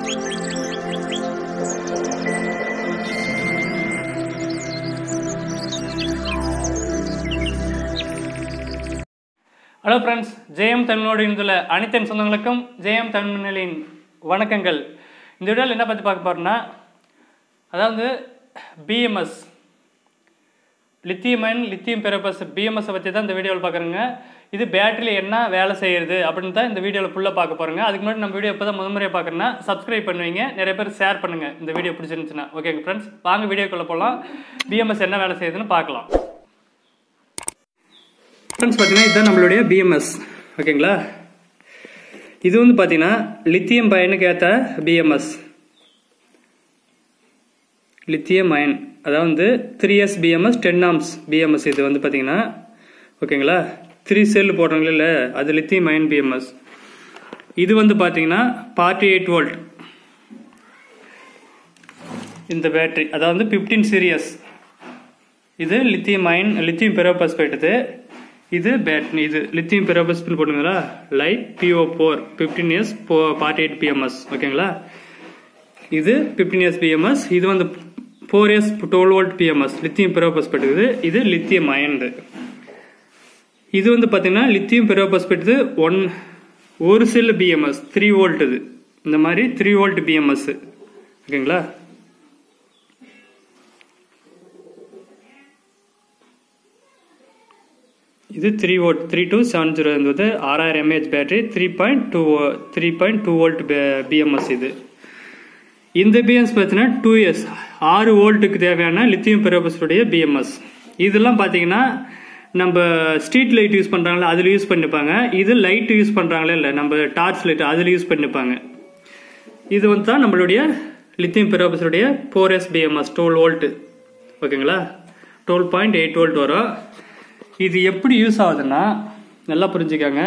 hello friends ஜெயம் தமிழோடு இருந்துள்ள அனைத்து என் சொந்தங்களுக்கும் ஜெயம் தமிழின் வணக்கங்கள் இந்த வீடியோவில் என்ன பற்றி பார்க்க போகிறோன்னா அதாவது பிஎம்எஸ் லித்தியம் அயன் லித்தியம் பெரபஸ் பிஎம்எஸை பற்றி தான் இந்த வீடியோவில் பார்க்குறேங்க இது பேட்டரியில் என்ன வேலை செய்யுது அப்படின்னு தான் இந்த வீடியோவில் ஃபுல்லாக பார்க்க போகிறோங்க அதுக்கு முன்னாடி நம்ம வீடியோ இப்போ தான் முதல் முறையாக பார்க்குறேன்னா சப்ஸ்கிரைப் பண்ணுவீங்க நிறைய பேர் ஷேர் பண்ணுங்கள் இந்த வீடியோ பிடிச்சிருந்துச்சுன்னா ஓகேங்க ஃப்ரெண்ட்ஸ் வாங்க வீடியோக்குள்ளே போகலாம் பிஎம்எஸ் என்ன வேலை செய்யுதுன்னு பார்க்கலாம் ஃப்ரெண்ட்ஸ் பார்த்தீங்கன்னா இதுதான் நம்மளுடைய பிஎம்எஸ் ஓகேங்களா இது வந்து பார்த்தீங்கன்னா லித்தியம் பயனுக்கு ஏற்ற பிஎம்எஸ் லித்தியம் அயன் அதாவது வந்து three S BMS ten amps BMS இது வந்து பார்த்தீங்கன்னா ஓகேங்களா த்ரீ செல் போடுறாங்களே இல்லை அது லித்தியம் அயன் பிஎம்எஸ் இது வந்து பார்த்தீங்கன்னா ஃபார்ட்டி எயிட் வோல்ட் இந்த பேட்டரி அதாவது ஃபிஃப்டீன் சீரியஸ் இது லித்தியம் அயன் லித்தியம் பெரோபாஸ்பேட் இது இது பேட்டரி இது லித்தியம் பெரோபாஸ்பேட் போட்டுங்களா லைட் PO four fifteen years forty eight BMS ஓகேங்களா இது ஃபிஃப்டீன் இயர்ஸ் பிஎம்எஸ் இது வந்து four years twelve volt BMS lithium ferro phosphate இது இது லித்தியம் அயன்து இது வந்து பார்த்தீங்கன்னா லித்தியம் பெரோபாஸ்பேட் இது ஒன் ஒரு செல் பிஎம்எஸ் த்ரீ வோல்ட் இது இந்த மாதிரி த்ரீ வோல்ட் பிஎம்எஸ் ஓகேங்களா இது three volt three two seven zero என்பது ஆறாயிரம் mAh battery three point two three point two volt BMS இது இந்த பிஎம்எஸ் பார்த்தீங்கன்னா டூ இயர்ஸ் ஆறு வோல்ட்டுக்கு தேவையான லித்தியம் பெரோபஸுடைய பிஎம்எஸ் இதெல்லாம் பார்த்தீங்கன்னா நம்ம ஸ்ட்ரீட் லைட் யூஸ் பண்ணுறாங்களே அதில் யூஸ் பண்ணிப்பாங்க இது லைட் யூஸ் பண்ணுறாங்களே இல்லை நம்ம டார்ச் லைட் அதில் யூஸ் பண்ணிப்பாங்க இது வந்து தான் நம்மளுடைய லித்தியம் பெரோபஸுடைய four S BMS twelve volt ஓகேங்களா டுவெல் பாயிண்ட் எயிட் வோல்ட் வரும் இது எப்படி யூஸ் ஆகுதுன்னா நல்லா புரிஞ்சுக்கோங்க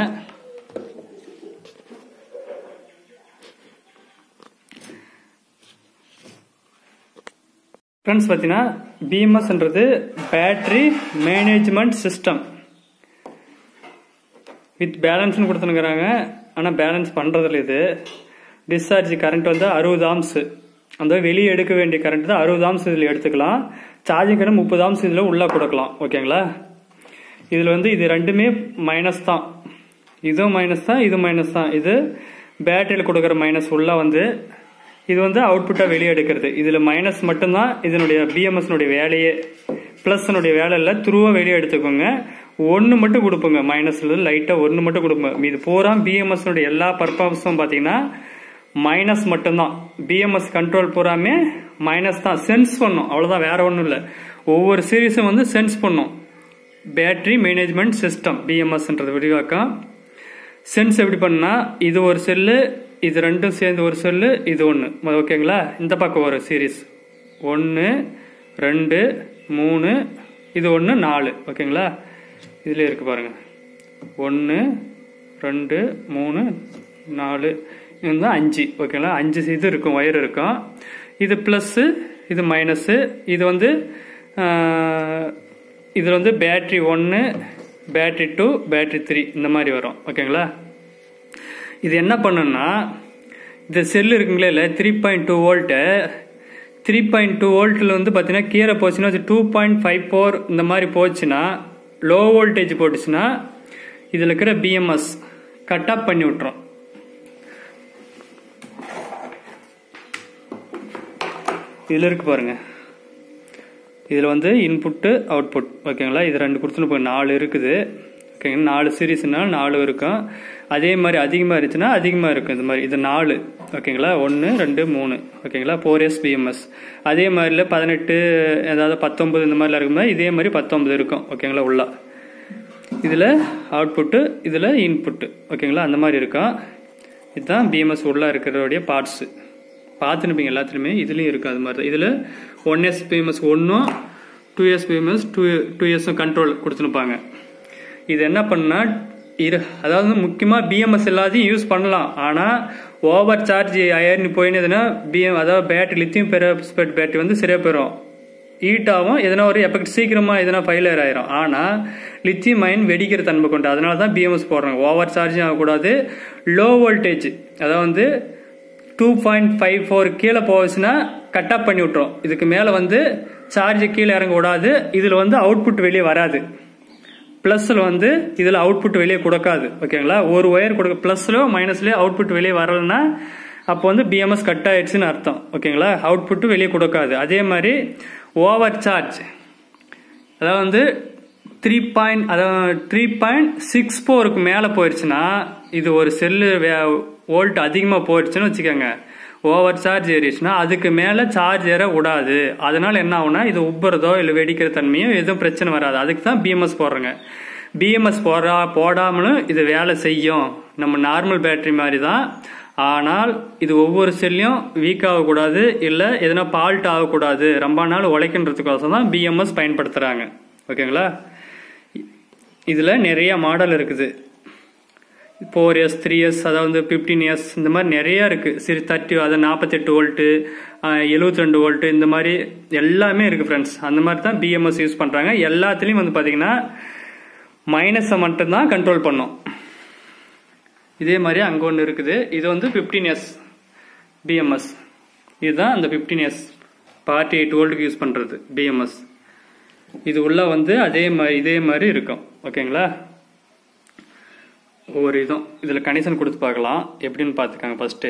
ஃப்ரெண்ட்ஸ் பார்த்தீங்கன்னா பிஎம்எஸ்ன்றது பேட்ரி மேனேஜ்மெண்ட் சிஸ்டம் வித் பேலன்ஸ்னு கொடுத்துனுக்குறாங்க ஆனால் பேலன்ஸ் பண்ணுறதில்ல இது டிஸ்சார்ஜ் கரண்ட் வந்து அறுபது ஆம்ஸு அந்த வெளியே எடுக்க வேண்டிய கரண்ட் தான் அறுபது ஆம்ஸ் இதில் எடுத்துக்கலாம் சார்ஜிங் கரண்ட் முப்பது ஆம்ஸ் இதில் உள்ளே கொடுக்கலாம் ஓகேங்களா இதில் வந்து இது ரெண்டுமே மைனஸ் தான் இதுவும் மைனஸ் தான் இது மைனஸ் தான் இது பேட்டரியில் கொடுக்குற மைனஸ் உள்ள வந்து இது வந்து அவுட்புட்டாக வெளியே எடுக்கிறது இதில் மைனஸ் மட்டும்தான் இதனுடைய பிஎம்எஸ்னுடைய வேலையே ப்ளஸ்னுடைய வேலை இல்லை த்ரூவாக வெளியே எடுத்துக்கோங்க ஒன்று மட்டும் கொடுப்போங்க மைனஸ்ல லைட்டாக ஒன்று மட்டும் கொடுப்போங்க இது பூரா பிஎம்எஸ்னுடைய எல்லா பர்ஃபார்மன்ஸும் பார்த்தீங்கன்னா மைனஸ் மட்டும்தான் பிஎம்எஸ் கண்ட்ரோல் பூராமே மைனஸ் தான் சென்ஸ் பண்ணும் அவ்வளோதான் வேற ஒன்றும் இல்லை ஒவ்வொரு சீரீஸும் வந்து சென்ஸ் பண்ணும் பேட்டரி மேனேஜ்மெண்ட் சிஸ்டம் பிஎம்எஸ்ன்றது விரிவாக்கம் சென்ஸ் எப்படி பண்ணா இது ஒரு செல்லு இது ரெண்டும் சேர்ந்து ஒரு செல்லு இது ஒன்று ஓகேங்களா இந்த பக்கம் ஒரு சீரீஸ் ஒன்று ரெண்டு மூணு இது ஒன்று நாலு ஓகேங்களா இதில் இருக்கு பாருங்க ஒன்று ரெண்டு மூணு நாலு இது வந்து அஞ்சு ஓகேங்களா அஞ்சு இது இருக்கும் ஒயர் இருக்கும் இது ப்ளஸ்ஸு இது மைனஸு இது வந்து இதில் வந்து பேட்ரி ஒன்று பேட்ரி டூ பேட்ரி த்ரீ இந்த மாதிரி வரும் ஓகேங்களா இது என்ன பண்ணுன்னா இந்த செல்லு இருக்குங்களே இல்லை three point two volt three point two வோல்ட்டில் வந்து பார்த்தீங்கன்னா கீரை போச்சுன்னா அது டூ பாயிண்ட் ஃபைவ் ஃபோர் இந்த மாதிரி போச்சுன்னா லோ வோல்டேஜ் போட்டுச்சுன்னா இதில் இருக்கிற பிஎம்எஸ் கட் ஆஃப் பண்ணி விட்டுரும் இதில் இருக்கு பாருங்க இதில் வந்து இன்புட்டு அவுட்புட் ஓகேங்களா இது ரெண்டு கொடுத்துன்னு போய் நாலு இருக்குது ஓகேங்களா நாலு சீரீஸ்னால நாலு இருக்கும் அதே மாதிரி அதிகமாக இருந்துச்சுன்னா அதிகமாக இருக்கும் இது மாதிரி இது நாலு ஓகேங்களா ஒன்று ரெண்டு மூணு ஓகேங்களா ஃபோர் எஸ் பிஎம்எஸ் அதே மாதிரில பதினெட்டு ஏதாவது பத்தொம்பது இந்த மாதிரிலாம் இருக்கும்போது இதே மாதிரி பத்தொம்பது இருக்கும் ஓகேங்களா உள்ள இதில் அவுட்புட்டு இதில் இன்புட்டு ஓகேங்களா அந்த மாதிரி இருக்கும் இதுதான் பிஎம்எஸ் உள்ள இருக்கிறோடைய பார்ட்ஸு பார்த்துருப்பீங்க எல்லாத்துலேயுமே இதுலேயும் இருக்குது அது மாதிரி தான் இதில் ஒன் எஸ் பிஎம்எஸ் ஒன்றும் two S BMS two two இயர்ஸும் கண்ட்ரோல் கொடுத்துருப்பாங்க இது என்ன பண்ணால் இரு அதாவது முக்கியமாக பிஎம்எஸ் எல்லாத்தையும் யூஸ் பண்ணலாம் ஆனால் ஓவர் சார்ஜ் அயர்னு போயினதுன்னா பிஎம் அதாவது பேட்டரி லித்தியம் பெரோஸ்பெட் பேட்டரி வந்து சரியாக போயிடும் ஹீட் ஆகும் எதனா ஒரு எஃபெக்ட் சீக்கிரமாக எதனா ஃபைலர் ஆயிரும் ஆனால் லித்தியம் அயன் வெடிக்கிற தன்மை கொண்டு அதனால தான் பிஎம்எஸ் போடுறாங்க ஓவர் சார்ஜும் ஆகக்கூடாது லோ வோல்டேஜ் அதாவது வந்து டூ பாயிண்ட் ஃபைவ் ஃபோர் கீழே போச்சுன்னா கட் ஆஃப் பண்ணி விட்டுரும் இதுக்கு மேலே வந்து சார்ஜ் கீழே இறங்க விடாது இதில் வந்து அவுட்புட் வெளியே வராது ப்ளஸில் வந்து இதில் அவுட்புட் வெளியே கொடுக்காது ஓகேங்களா ஒரு ஒயர் கொடுக்க ப்ளஸ்லயோ மைனஸ்லயோ அவுட்புட் வெளியே வரலன்னா அப்போ வந்து பிஎம்எஸ் கட் ஆயிடுச்சுன்னு அர்த்தம் ஓகேங்களா அவுட்புட் வெளியே கொடுக்காது அதே மாதிரி ஓவர் சார்ஜ் அதாவது வந்து த்ரீ பாயிண்ட் அதாவது த்ரீ பாயிண்ட் சிக்ஸ் ஃபோருக்கு மேலே போயிடுச்சுன்னா இது ஒரு செல்லு வோல்ட் அதிகமாக போயிடுச்சுன்னு வச்சுக்கோங்க ஓவர் சார்ஜ் ஏறிடுச்சுன்னா அதுக்கு மேலே சார்ஜ் ஏற விடாது அதனால என்ன ஆகும்னா இது உப்புறதோ இல்லை வெடிக்கிற தன்மையோ எதுவும் பிரச்சனை வராது அதுக்கு தான் பிஎம்எஸ் போடுறோங்க பிஎம்எஸ் போடா போடாமலும் இது வேலை செய்யும் நம்ம நார்மல் பேட்டரி மாதிரி தான் ஆனால் இது ஒவ்வொரு செல்லையும் வீக் ஆகக்கூடாது இல்லை எதனா ஃபால்ட் ஆகக்கூடாது ரொம்ப நாள் உழைக்கின்றதுக்கோசம் தான் பிஎம்எஸ் பயன்படுத்துகிறாங்க ஓகேங்களா இதில் நிறைய மாடல் இருக்குது ஃபோர் இயர்ஸ் த்ரீ இயர்ஸ் அதாவது ஃபிஃப்டீன் இயர்ஸ் இந்த மாதிரி நிறையா இருக்குது சரி தேர்ட்டி அதாவது நாற்பத்தெட்டு வோல்ட்டு எழுபத்தி ரெண்டு வோல்ட்டு இந்த மாதிரி எல்லாமே இருக்குது ஃப்ரெண்ட்ஸ் அந்த மாதிரி தான் பிஎம்எஸ் யூஸ் பண்ணுறாங்க எல்லாத்துலேயும் வந்து பார்த்தீங்கன்னா மைனஸை மட்டும்தான் கண்ட்ரோல் பண்ணும் இதே மாதிரி அங்கே ஒன்று இருக்குது இது வந்து ஃபிஃப்டீன் இயர்ஸ் பிஎம்எஸ் இதுதான் அந்த ஃபிஃப்டீன் இயர்ஸ் ஃபார்ட்டி எயிட் வோல்ட்டுக்கு யூஸ் பண்ணுறது பிஎம்எஸ் இது உள்ள வந்து அதே மாதிரி இதே மாதிரி இருக்கும் ஓகேங்களா ஒவ்வொரு இதுவும் இதில் கனெக்ஷன் கொடுத்து பார்க்கலாம் எப்படின்னு பார்த்துக்காங்க ஃபஸ்ட்டு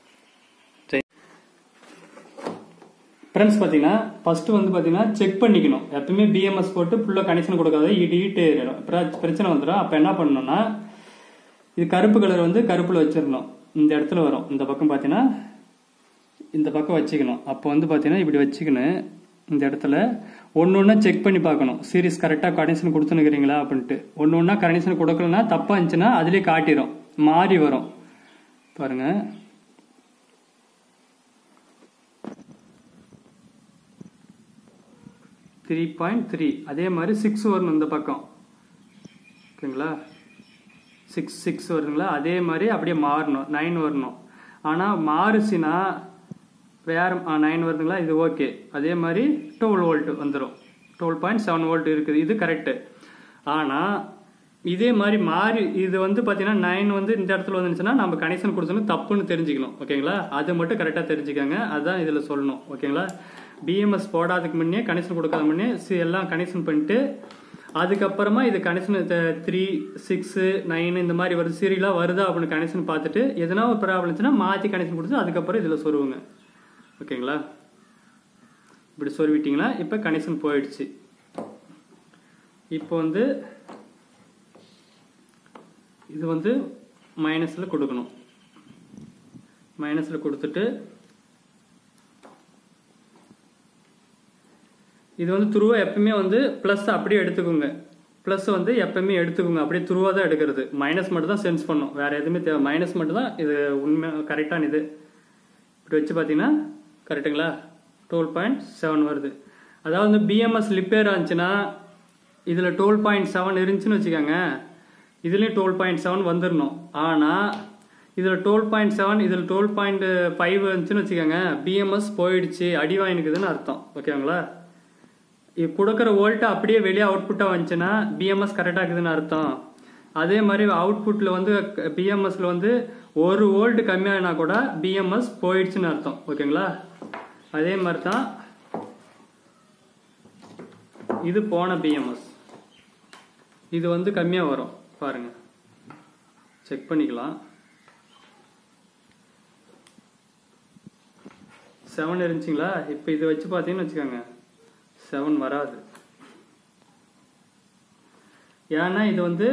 ஃப்ரெண்ட்ஸ் பார்த்தீங்கன்னா ஃபர்ஸ்ட் வந்து பார்த்தீங்கன்னா செக் பண்ணிக்கணும் எப்பவுமே பிஎம்எஸ் போட்டு ஃபுல்லாக கனெக்ஷன் கொடுக்காத ஈட்டு ஈட்டு ஏறிடும் பிரச்சனை வந்துடும் அப்போ என்ன பண்ணணும்னா இது கருப்பு கலர் வந்து கருப்பில் வச்சிடணும் இந்த இடத்துல வரும் இந்த பக்கம் பார்த்தீங்கன்னா இந்த பக்கம் வச்சுக்கணும் அப்போ வந்து பார்த்தீங்கன்னா இப்படி வச்சுக்கணும் இந்த இடத்துல ஒன்று ஒன்றா செக் பண்ணி பார்க்கணும் சீரிஸ் கரெக்டாக கனெக்ஷன் கொடுத்துனுக்கிறீங்களா அப்படின்ட்டு ஒன்று ஒன்றா கனெக்ஷன் கொடுக்கலன்னா தப்பாக இருந்துச்சுன்னா அதுலேயே காட்டிடும் மாறி வரும் பாருங்க த்ரீ பாயிண்ட் த்ரீ அதே மாதிரி சிக்ஸ் வரணும் இந்த பக்கம் ஓகேங்களா சிக்ஸ் சிக்ஸ் வருதுங்களா அதே மாதிரி அப்படியே மாறணும் நைன் வரணும் ஆனால் மாறுச்சுன்னா வேற நைன் வருதுங்களா இது ஓகே அதே மாதிரி டுவெல் வோல்ட் வந்துடும் டுவெல் பாயிண்ட் செவன் வோல்ட் இருக்குது இது கரெக்டு ஆனால் இதே மாதிரி மாறி இது வந்து பார்த்தீங்கன்னா நைன் வந்து இந்த இடத்துல வந்துச்சுன்னா நம்ம கனெக்ஷன் கொடுத்தோம்னா தப்புன்னு தெரிஞ்சுக்கணும் ஓகேங்களா அது மட்டும் கரெக்டாக தெரிஞ்சுக்கோங்க அதுதான் இதில் சொல்லணும் ஓகேங்களா பிஎம்எஸ் போடாததுக்கு முன்னே கனெக்ஷன் கொடுக்காத முன்னே சி- எல்லாம் கனெக்ஷன் பண்ணிட்டு அதுக்கப்புறமா இது கனெக்ஷன் த்ரீ சிக்ஸு நைன் இந்த மாதிரி வருது சீரியலாக வருதா அப்படின்னு கனெக்ஷன் பார்த்துட்டு எதனா ஒரு ப்ராப்ளம் இருந்துச்சுன்னா மாற்றி கனெக்ஷன் கொடுத்து அதுக்கப்புறம் இதில் சொருவுங்க ஓகேங்களா இப்படி சொருவிட்டிங்கன்னா இப்போ கனெக்ஷன் போயிடுச்சு இப்போ வந்து இது வந்து மைனஸில் கொடுக்கணும் மைனஸில் கொடுத்துட்டு இது வந்து துருவா எப்பவுமே வந்து ப்ளஸ் அப்படியே எடுத்துக்கோங்க ப்ளஸ் வந்து எப்பவுமே எடுத்துக்கோங்க அப்படியே துருவா தான் எடுக்கிறது மைனஸ் மட்டும் தான் சென்ஸ் பண்ணும் வேற எதுவுமே தேவை மைனஸ் மட்டும் தான் இது உண்மை கரெக்டான இது இப்படி வச்சு பார்த்தீங்கன்னா கரெக்டுங்களா டுவெல் பாயிண்ட் செவன் வருது அதாவது வந்து பிஎம்எஸ் லிப்பேர் இருந்துச்சுன்னா இதில் டுவெல் பாயிண்ட் செவன் இருந்துச்சுன்னு வச்சுக்கோங்க இதுலேயும் டுவெல் பாயிண்ட் செவன் வந்துடணும் ஆனால் இதில் டுவெல் பாயிண்ட் செவன் இதில் டுவெல் பாயிண்ட் ஃபைவ் இருந்துச்சுன்னு வச்சுக்கோங்க பிஎம்எஸ் போயிடுச்சு அடி வாங்கிக்குதுன்னு அர்த்தம் ஓகேங்களா இது கொடுக்குற வோல்ட்டு அப்படியே வெளியே அவுட்புட்டாக வந்துச்சுன்னா பிஎம்எஸ் கரெக்டாக இருக்குதுன்னு அர்த்தம் அதே மாதிரி அவுட்புட்டில் வந்து பிஎம்எஸ்ல வந்து ஒரு வோல்ட் கம்மியானா கூட பிஎம்எஸ் போயிடுச்சுன்னு அர்த்தம் ஓகேங்களா அதே மாதிரி தான் இது போன பிஎம்எஸ் இது வந்து கம்மியாக வரும் பாருங்க செக் பண்ணிக்கலாம் செவன் இருந்துச்சுங்களா இப்போ இதை வச்சு பார்த்தீங்கன்னு வச்சுக்கோங்க செவன் வராது ஏன்னா இது வந்து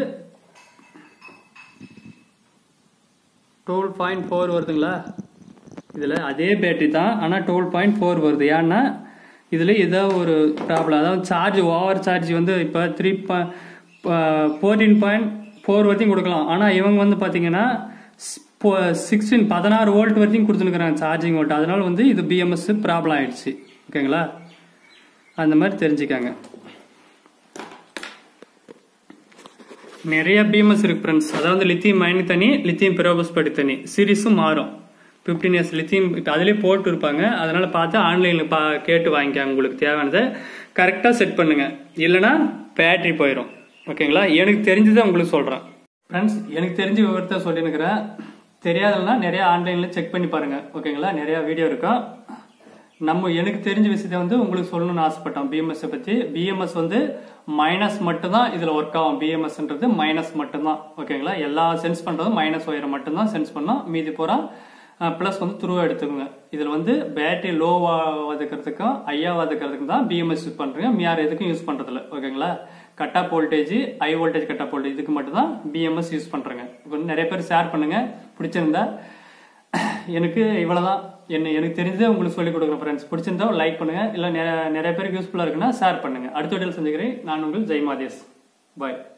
டுவெல் பாயிண்ட் ஃபோர் வருதுங்களா இதில் அதே பேட்டரி தான் ஆனால் டுவெல் பாயிண்ட் ஃபோர் வருது ஏன்னா இதில் ஏதோ ஒரு ப்ராப்ளம் அதாவது சார்ஜ் ஓவர் சார்ஜ் வந்து இப்போ த்ரீ ஃபோர்டீன் பாயிண்ட் ஃபோர் வரைக்கும் கொடுக்கலாம் ஆனால் இவங்க வந்து பார்த்தீங்கன்னா சிக்ஸ்டீன் பதினாறு வோல்ட் வரைக்கும் கொடுத்துருக்குறாங்க சார்ஜிங் வோல்ட் அதனால வந்து இது பிஎம்எஸ் ப்ராப்ளம் ஆயிடுச்சு ஓகேங்களா அந்த மாதிரி தெரிஞ்சுக்காங்க நிறைய பிஎம்எஸ் இருக்கு ஃப்ரெண்ட்ஸ் அதாவது லித்தியம் மைனி தனி லித்தியம் பிரோபஸ் படி தனி சீரிஸும் மாறும் ஃபிஃப்டீன் இயர்ஸ் லித்தியம் அதிலே போட்டு இருப்பாங்க அதனால பார்த்து ஆன்லைனில் பா கேட்டு வாங்கிக்காங்க உங்களுக்கு தேவையானதை கரெக்டாக செட் பண்ணுங்க இல்லைன்னா பேட்டரி போயிடும் ஓகேங்களா எனக்கு தெரிஞ்சதை உங்களுக்கு சொல்கிறேன் ஃப்ரெண்ட்ஸ் எனக்கு தெரிஞ்ச விவரத்தை சொல்லினுக்கிறேன் தெரியாதுன்னா நிறைய ஆன்லைன்ல செக் பண்ணி பாருங்க ஓகேங்களா நிறைய வீடியோ இருக்கும் நம்ம எனக்கு தெரிஞ்ச விஷயத்த வந்து உங்களுக்கு சொல்லணும்னு ஆசைப்பட்டோம் பிஎம்எஸ் பத்தி பிஎம்எஸ் வந்து மைனஸ் மட்டும்தான் இதுல ஒர்க் ஆகும் பிஎம்எஸ்ன்றது மைனஸ் மட்டும்தான் ஓகேங்களா எல்லா சென்ஸ் பண்றதும் மைனஸ் ஒயரை மட்டும்தான் சென்ஸ் பண்ணோம் மீதி பூரா ப்ளஸ் வந்து த்ரூ எடுத்துக்கோங்க இதில் வந்து பேட்டரி லோவாகிறதுக்கும் ஹையாகிறதுக்கும் தான் பிஎம்எஸ் யூஸ் பண்ணுறீங்க மியார் எதுக்கும் யூஸ் பண்ணுறதில்ல ஓகேங்களா cut off voltage high voltage cut off voltage இதுக்கு மட்டும் தான் பிஎம்எஸ் யூஸ் பண்ணுறேங்க இப்போ நிறைய பேர் ஷேர் பண்ணுங்க பிடிச்சிருந்தா எனக்கு இவ்வளவுதான் என்ன எனக்கு தெரிஞ்சதை உங்களுக்கு சொல்லிக் கொடுக்குறேன் ஃப்ரெண்ட்ஸ் பிடிச்சிருந்தா லைக் பண்ணுங்க இல்லை நிறைய பேருக்கு யூஸ்ஃபுல்லாக இருக்குன்னா ஷேர் பண்ணுங்க அடுத்த வீடியோவில் சந்திக்கிறேன் நான் உங்கள் ஜெய் மாதேஷ் பாய்